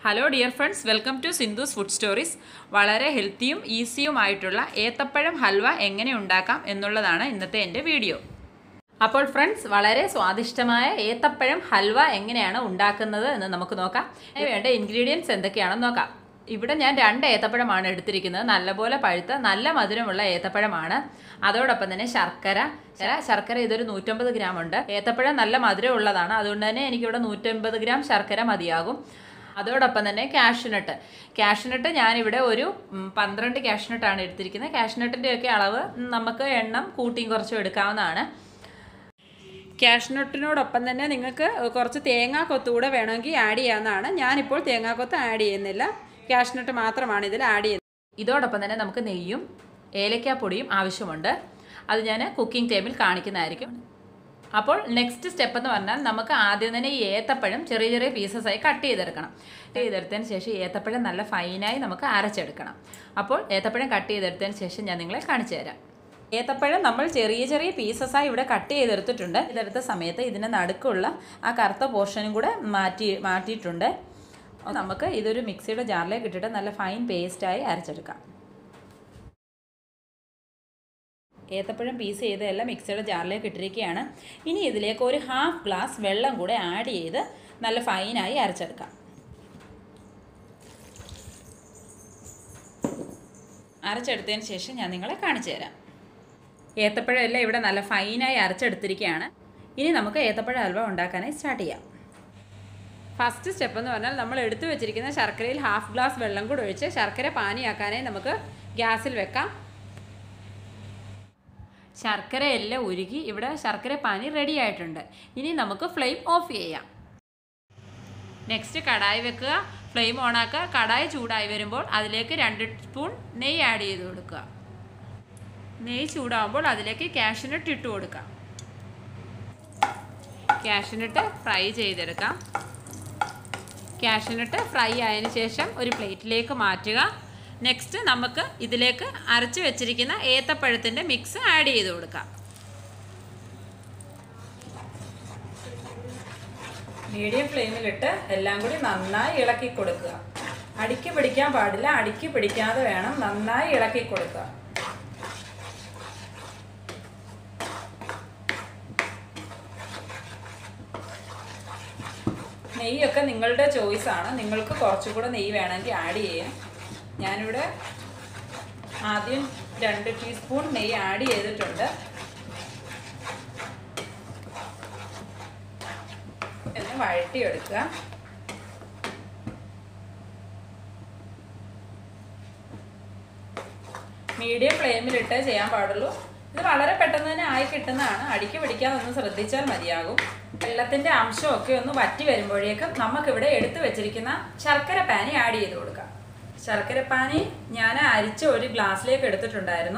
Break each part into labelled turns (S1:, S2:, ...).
S1: hello dear friends welcome to Sindhu's food stories വളരെ ഹെൽത്തിയും ഈസിയുമായിട്ടുള്ള ഏത്തപ്പഴം ഹൽവ എങ്ങനെ ഉണ്ടാക്കാം എന്നുള്ളതാണ് ഇന്നത്തെ എൻ്റെ വീഡിയോ അപ്പോൾ ഫ്രണ്ട്സ് വളരെ സ്വാദിഷ്ടമായ ഏത്തപ്പഴം ഹൽവ എങ്ങനെയാണ് ഉണ്ടാക്കുന്നത് എന്ന് നമുക്ക് നോക്കാം അതിന് വേണ്ട ഇൻഗ്രീഡിയൻസ് എന്തൊക്കെയാണെന്ന് നോക്കാം ഇവിടെ ഞാൻ രണ്ട് ഏത്തപ്പഴമാണ് എടുത്തിരിക്കുന്നത് നല്ലപോലെ പഴുത്ത നല്ല മധുരമുള്ള ഏത്തപ്പഴമാണ് അതോടൊപ്പം തന്നെ ശർക്കര ചില ശർക്കര ഇതൊരു നൂറ്റമ്പത് ഗ്രാം ഉണ്ട് ഏത്തപ്പഴം നല്ല മധുരമുള്ളതാണ് അതുകൊണ്ട് തന്നെ എനിക്കിവിടെ നൂറ്റമ്പത് ഗ്രാം ശർക്കര മതിയാകും അതോടൊപ്പം തന്നെ കാഷ്നട്ട് കാഷ്നട്ട് ഞാനിവിടെ ഒരു ഉം, പന്ത്രണ്ട് കാഷ്നട്ടാണ് എടുത്തിരിക്കുന്നത് കാഷ്നട്ടിൻ്റെ ഒക്കെ അളവ് നമുക്ക് എണ്ണം കൂട്ടിയും കുറച്ചും എടുക്കാവുന്നതാണ് കാഷ്നട്ടിനോടൊപ്പം തന്നെ നിങ്ങൾക്ക് കുറച്ച് തേങ്ങാ കൊത്തുകൂടെ വേണമെങ്കിൽ ആഡ് ചെയ്യാവുന്നതാണ് ഞാനിപ്പോൾ തേങ്ങാക്കൊത്ത് ആഡ് ചെയ്യുന്നില്ല കാഷ്നട്ട് മാത്രമാണ് ഇതിൽ ആഡ് ചെയ്യുന്നത് ഇതോടൊപ്പം തന്നെ നമുക്ക് നെയ്യും ഏലക്കാപ്പൊടിയും ആവശ്യമുണ്ട് അത് ഞാൻ കുക്കിംഗ് ടൈമിൽ കാണിക്കുന്നതായിരിക്കും അപ്പോൾ നെക്സ്റ്റ് സ്റ്റെപ്പ് എന്ന് പറഞ്ഞാൽ നമുക്ക് ആദ്യം തന്നെ ഈ ഏത്തപ്പഴം ചെറിയ ചെറിയ പീസസ് ആയി കട്ട് ചെയ്തെടുക്കണം കട്ട് ചെയ്തെടുത്തതിന് ശേഷം ഏത്തപ്പഴം നല്ല ഫൈനായി നമുക്ക് അരച്ചെടുക്കണം അപ്പോൾ ഏത്തപ്പഴം കട്ട് ചെയ്തെടുത്തതിന് ശേഷം ഞാൻ നിങ്ങളെ കാണിച്ചു തരാം ഏത്തപ്പഴം നമ്മൾ ചെറിയ ചെറിയ പീസസായി ഇവിടെ കട്ട് ചെയ്തെടുത്തിട്ടുണ്ട് ഇതെടുത്ത സമയത്ത് ഇതിന് നടുക്കുള്ള ആ കറുത്ത പോർഷനും കൂടെ മാറ്റി മാറ്റിയിട്ടുണ്ട് നമുക്ക് ഇതൊരു മിക്സിയുടെ ജാറിലേക്ക് ഇട്ടിട്ട് നല്ല ഫൈൻ പേസ്റ്റായി അരച്ചെടുക്കാം ഏത്തപ്പഴം പീസ് ചെയ്തതെല്ലാം മിക്സിയുടെ ജാറിലേക്ക് ഇട്ടിരിക്കുകയാണ് ഇനി ഇതിലേക്ക് ഒരു ഹാഫ് ഗ്ലാസ് വെള്ളം കൂടെ ആഡ് ചെയ്ത് നല്ല ഫൈനായി അരച്ചെടുക്കാം അരച്ചെടുത്തതിന് ശേഷം ഞാൻ നിങ്ങളെ കാണിച്ചു തരാം ഏത്തപ്പഴം എല്ലാം ഇവിടെ നല്ല ഫൈനായി അരച്ചെടുത്തിരിക്കുകയാണ് ഇനി നമുക്ക് ഏത്തപ്പഴ ഹൽവ ഉണ്ടാക്കാനായി സ്റ്റാർട്ട് ചെയ്യാം ഫസ്റ്റ് സ്റ്റെപ്പ് എന്ന് പറഞ്ഞാൽ നമ്മൾ എടുത്തു വെച്ചിരിക്കുന്ന ശർക്കരയിൽ ഹാഫ് ഗ്ലാസ് വെള്ളം കൂടെ ഒഴിച്ച് ശർക്കര പാനിയാക്കാനായി നമുക്ക് ഗ്യാസിൽ വെക്കാം ശർക്കര എല്ലാം ഉരുകി ഇവിടെ ശർക്കര പാനി റെഡി ആയിട്ടുണ്ട് ഇനി നമുക്ക് ഫ്ലെയിം ഓഫ് ചെയ്യാം നെക്സ്റ്റ് കടായി വെക്കുക ഫ്ലെയിം ഓണാക്കുക കടായി ചൂടായി വരുമ്പോൾ അതിലേക്ക് രണ്ട് സ്പൂൺ നെയ്യ് ആഡ് ചെയ്ത് കൊടുക്കുക നെയ്യ് ചൂടാകുമ്പോൾ അതിലേക്ക് കാഷ്നട്ട് ഇട്ട് കൊടുക്കാം കാഷ്നട്ട് ഫ്രൈ ചെയ്തെടുക്കാം കാഷ്നട്ട് ഫ്രൈ ആയതിനു ശേഷം ഒരു പ്ലേറ്റിലേക്ക് മാറ്റുക നെക്സ്റ്റ് നമുക്ക് ഇതിലേക്ക് അരച്ച് വെച്ചിരിക്കുന്ന ഏത്തപ്പഴത്തിൻ്റെ മിക്സ് ആഡ് ചെയ്ത് കൊടുക്കാം മീഡിയം ഫ്ലെയിമിലിട്ട് എല്ലാം കൂടി നന്നായി ഇളക്കി കൊടുക്കുക അടിക്ക് പിടിക്കാൻ പാടില്ല അടിക്ക് പിടിക്കാതെ വേണം നന്നായി ഇളക്കി കൊടുക്കുക നെയ്യൊക്കെ നിങ്ങളുടെ ചോയ്സ് ആണ് നിങ്ങൾക്ക് കുറച്ചുകൂടെ നെയ്യ് വേണമെങ്കിൽ ആഡ് ചെയ്യാം ഞാനിവിടെ ആദ്യം രണ്ട് ടീസ്പൂൺ നെയ്യ് ആഡ് ചെയ്തിട്ടുണ്ട് എന്ന് വഴട്ടിയെടുക്കുക മീഡിയം ഫ്ലെയിമിലിട്ടേ ചെയ്യാൻ പാടുള്ളൂ ഇത് വളരെ പെട്ടെന്ന് തന്നെ ആയി കിട്ടുന്നതാണ് അടിക്ക് പിടിക്കാതെ ഒന്ന് ശ്രദ്ധിച്ചാൽ മതിയാകും വെള്ളത്തിന്റെ അംശമൊക്കെ ഒന്ന് വറ്റി വരുമ്പോഴേക്കും നമുക്കിവിടെ എടുത്തു വെച്ചിരിക്കുന്ന ശർക്കര പാനി ആഡ് ചെയ്ത് കൊടുക്കാം ശർക്കര പാനി ഞാൻ അരിച്ച് ഒരു ഗ്ലാസ്സിലേക്ക് എടുത്തിട്ടുണ്ടായിരുന്നു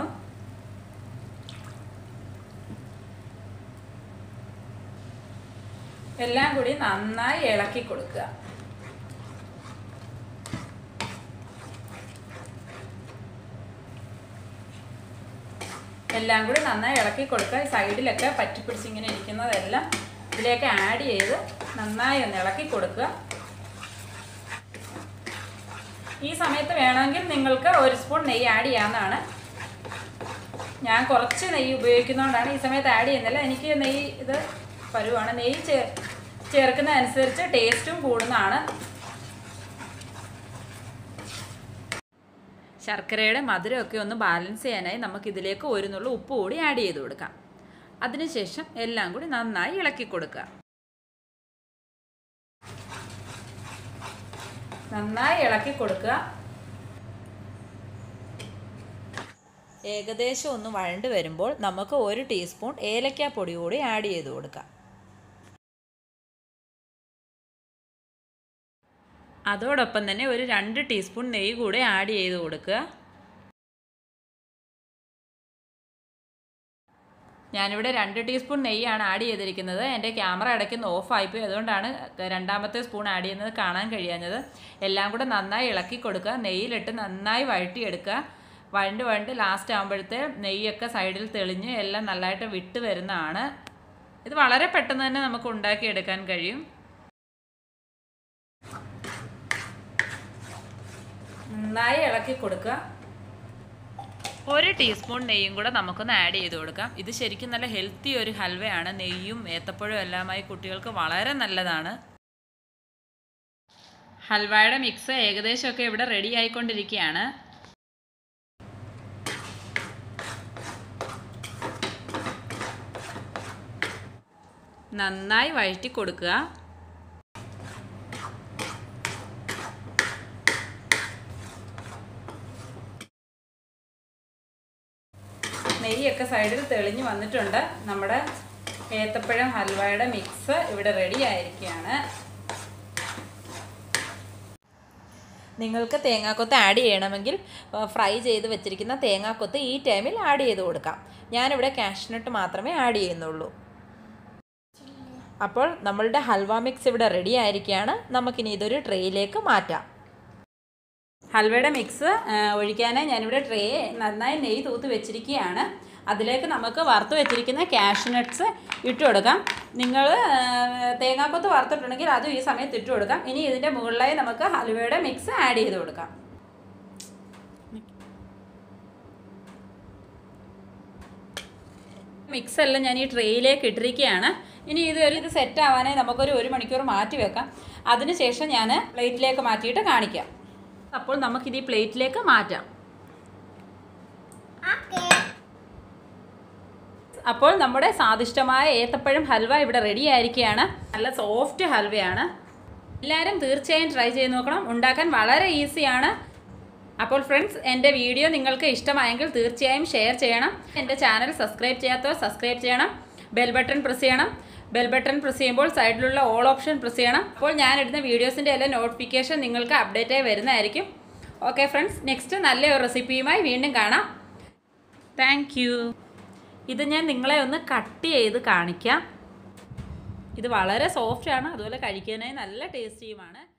S1: എല്ലാം കൂടി നന്നായി ഇളക്കി കൊടുക്കുക എല്ലാം കൂടി നന്നായി ഇളക്കി കൊടുക്കുക സൈഡിലൊക്കെ പറ്റിപ്പിടിച്ച് ഇങ്ങനെ ഇരിക്കുന്നതെല്ലാം ഇതിലേക്ക് ആഡ് ചെയ്ത് നന്നായി ഒന്ന് ഇളക്കി കൊടുക്കുക ഈ സമയത്ത് വേണമെങ്കിൽ നിങ്ങൾക്ക് ഒരു സ്പൂൺ നെയ്യ് ആഡ് ചെയ്യാവുന്നതാണ് ഞാൻ കുറച്ച് നെയ്യ് ഉപയോഗിക്കുന്നതുകൊണ്ടാണ് ഈ സമയത്ത് ആഡ് ചെയ്യുന്നില്ല എനിക്ക് നെയ്യ് ഇത് പരുവാണ് നെയ്യ് ചേ ചേർക്കുന്നതനുസരിച്ച് ടേസ്റ്റും കൂടുന്നതാണ് ശർക്കരയുടെ മധുരമൊക്കെ ഒന്ന് ബാലൻസ് ചെയ്യാനായി നമുക്ക് ഇതിലേക്ക് ഒരു നുള്ളു ഉപ്പ് കൂടി ആഡ് ചെയ്ത് കൊടുക്കാം അതിനുശേഷം എല്ലാം കൂടി നന്നായി ഇളക്കി കൊടുക്കുക നന്നായി ഇളക്കി കൊടുക്കുക ഏകദേശം ഒന്ന് വഴണ്ട് വരുമ്പോൾ നമുക്ക് ഒരു ടീസ്പൂൺ ഏലക്കാപ്പൊടി കൂടി ആഡ് ചെയ്ത് കൊടുക്കാം അതോടൊപ്പം തന്നെ ഒരു രണ്ട് ടീസ്പൂൺ നെയ്യ് കൂടെ ആഡ് ചെയ്ത് കൊടുക്കുക ഞാനിവിടെ രണ്ട് ടീസ്പൂൺ നെയ്യാണ് ആഡ് ചെയ്തിരിക്കുന്നത് എൻ്റെ ക്യാമറ ഇടയ്ക്ക് ഓഫായിപ്പോയി അതുകൊണ്ടാണ് രണ്ടാമത്തെ സ്പൂൺ ആഡ് ചെയ്യുന്നത് കാണാൻ കഴിയാഞ്ഞത് എല്ലാം കൂടെ നന്നായി ഇളക്കി കൊടുക്കുക നെയ്യിലിട്ട് നന്നായി വഴട്ടിയെടുക്കുക വഴണ്ട് വഴണ്ട് ലാസ്റ്റ് ആകുമ്പോഴത്തെ നെയ്യൊക്കെ സൈഡിൽ തെളിഞ്ഞ് എല്ലാം നല്ലതായിട്ട് വിട്ട് വരുന്നതാണ് ഇത് വളരെ പെട്ടെന്ന് തന്നെ നമുക്ക് ഉണ്ടാക്കിയെടുക്കാൻ കഴിയും നന്നായി ഇളക്കി കൊടുക്കുക ഒരു ടീസ്പൂൺ നെയ്യും കൂടെ നമുക്കൊന്ന് ആഡ് ചെയ്ത് കൊടുക്കാം ഇത് ശരിക്കും നല്ല ഹെൽത്തി ഒരു ഹൽവയാണ് നെയ്യും ഏത്തപ്പഴവും എല്ലാമായി കുട്ടികൾക്ക് വളരെ നല്ലതാണ് ഹൽവയുടെ മിക്സ് ഏകദേശമൊക്കെ ഇവിടെ റെഡി ആയിക്കൊണ്ടിരിക്കുകയാണ് നന്നായി വഴറ്റി കൊടുക്കുക നെയ്യൊക്കെ സൈഡിൽ തെളിഞ്ഞ് വന്നിട്ടുണ്ട് നമ്മുടെ ഏത്തപ്പഴം ഹൽവയുടെ മിക്സ് ഇവിടെ റെഡി ആയിരിക്കുകയാണ് നിങ്ങൾക്ക് തേങ്ങാക്കൊത്ത് ആഡ് ചെയ്യണമെങ്കിൽ ഫ്രൈ ചെയ്ത് വെച്ചിരിക്കുന്ന തേങ്ങാക്കൊത്ത് ഈ ടൈമിൽ ആഡ് ചെയ്ത് കൊടുക്കാം ഞാനിവിടെ കാഷ്നട്ട് മാത്രമേ ആഡ് ചെയ്യുന്നുള്ളൂ അപ്പോൾ നമ്മളുടെ ഹൽവ മിക്സ് ഇവിടെ റെഡി ആയിരിക്കുകയാണ് നമുക്കിനി ഇതൊരു ട്രേയിലേക്ക് മാറ്റാം ഹൽവയുടെ മിക്സ് ഒഴിക്കാനായി ഞാനിവിടെ ട്രേ നന്നായി നെയ്യ് തൂത്ത് വെച്ചിരിക്കുകയാണ് അതിലേക്ക് നമുക്ക് വറുത്ത് വെച്ചിരിക്കുന്ന കാഷ്നട്ട്സ് ഇട്ട് കൊടുക്കാം നിങ്ങൾ തേങ്ങാക്കൊത്ത് വറുത്തിട്ടുണ്ടെങ്കിൽ അതും ഈ സമയത്ത് ഇട്ട് കൊടുക്കാം ഇനി ഇതിൻ്റെ മുകളിലായി നമുക്ക് ഹൽവയുടെ മിക്സ് ആഡ് ചെയ്ത് കൊടുക്കാം മിക്സ് എല്ലാം ഞാൻ ഈ ട്രേയിലേക്ക് ഇട്ടിരിക്കുകയാണ് ഇനി ഇത് ഒരു ഇത് സെറ്റ് ആവാനായി നമുക്കൊരു ഒരു മണിക്കൂർ മാറ്റി വെക്കാം അതിനുശേഷം ഞാൻ പ്ലേറ്റിലേക്ക് മാറ്റിയിട്ട് കാണിക്കാം അപ്പോൾ നമുക്കിത് ഈ പ്ലേറ്റിലേക്ക് മാറ്റാം അപ്പോൾ നമ്മുടെ സ്വാദിഷ്ടമായ ഏത്തപ്പഴം ഹൽവ ഇവിടെ റെഡി ആയിരിക്കുകയാണ് നല്ല സോഫ്റ്റ് ഹൽവയാണ് എല്ലാവരും തീർച്ചയായും ട്രൈ ചെയ്ത് നോക്കണം ഉണ്ടാക്കാൻ വളരെ ഈസിയാണ് അപ്പോൾ ഫ്രണ്ട്സ് എൻ്റെ വീഡിയോ നിങ്ങൾക്ക് ഇഷ്ടമായെങ്കിൽ തീർച്ചയായും ഷെയർ ചെയ്യണം എൻ്റെ ചാനൽ സബ്സ്ക്രൈബ് ചെയ്യാത്തവർ സബ്സ്ക്രൈബ് ചെയ്യണം ബെൽ ബട്ടൺ പ്രസ് ചെയ്യണം ബെൽ ബട്ടൺ പ്രസ് ചെയ്യുമ്പോൾ സൈഡിലുള്ള ഓൾ ഓപ്ഷൻ പ്രസ് ചെയ്യണം അപ്പോൾ ഞാൻ ഇടുന്ന വീഡിയോസിൻ്റെ എല്ലാം നോട്ടിഫിക്കേഷൻ നിങ്ങൾക്ക് അപ്ഡേറ്റ് ആയി വരുന്നതായിരിക്കും ഓക്കെ ഫ്രണ്ട്സ് നെക്സ്റ്റ് നല്ലൊരു റെസിപ്പിയുമായി വീണ്ടും കാണാം താങ്ക് ഇത് ഞാൻ നിങ്ങളെ ഒന്ന് കട്ട് ചെയ്ത് കാണിക്കാം ഇത് വളരെ സോഫ്റ്റ് ആണ് അതുപോലെ കഴിക്കാനായി നല്ല ടേസ്റ്റിയുമാണ്